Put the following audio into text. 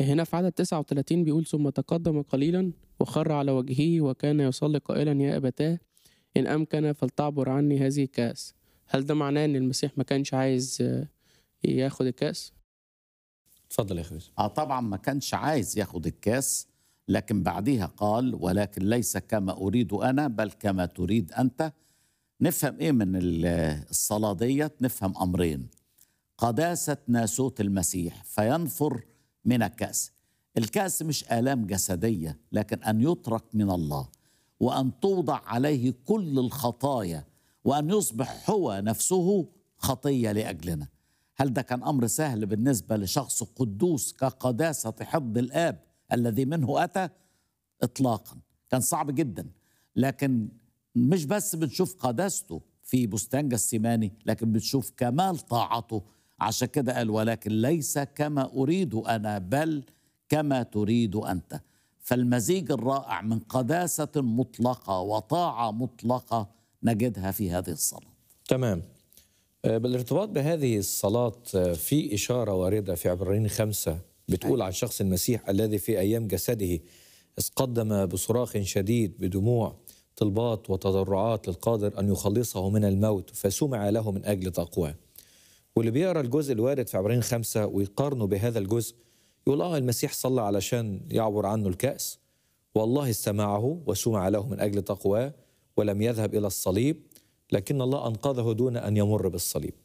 هنا في عدد 39 بيقول ثم تقدم قليلا وخر على وجهه وكان يصلي قائلا يا أبتاه إن أمكن فلتعبر عني هذه الكأس هل ده معناه إن المسيح ما كانش عايز آه، ياخد الكأس؟ اتفضل يا اخوي اه طبعا ما كانش عايز ياخد الكاس لكن بعديها قال ولكن ليس كما اريد انا بل كما تريد انت نفهم ايه من ال- الصلاه ديت نفهم امرين قداسه ناسوت المسيح فينفر من الكاس الكاس مش الام جسديه لكن ان يترك من الله وان توضع عليه كل الخطايا وان يصبح هو نفسه خطيه لاجلنا هل ده كان امر سهل بالنسبه لشخص قدوس كقداسه حفظ الاب الذي منه اتى اطلاقا كان صعب جدا لكن مش بس بنشوف قداسته في بستان جسيماني لكن بنشوف كمال طاعته عشان كده قال ولكن ليس كما اريد انا بل كما تريد انت فالمزيج الرائع من قداسه مطلقه وطاعه مطلقه نجدها في هذه الصلاه تمام آه، بالارتباط بهذه الصلاة آه، في إشارة واردة في عبرانيين خمسة بتقول عن شخص المسيح الذي في أيام جسده إذ قدم بصراخ شديد بدموع طلبات وتضرعات للقادر أن يخلصه من الموت فسمع له من أجل تقواه واللي بيقرا الجزء الوارد في عبرانيين خمسة ويقارنه بهذا الجزء يقول اه المسيح صلى علشان يعبر عنه الكأس والله استمعه وسمع له من أجل تقواه ولم يذهب إلى الصليب لكن الله أنقذه دون أن يمر بالصليب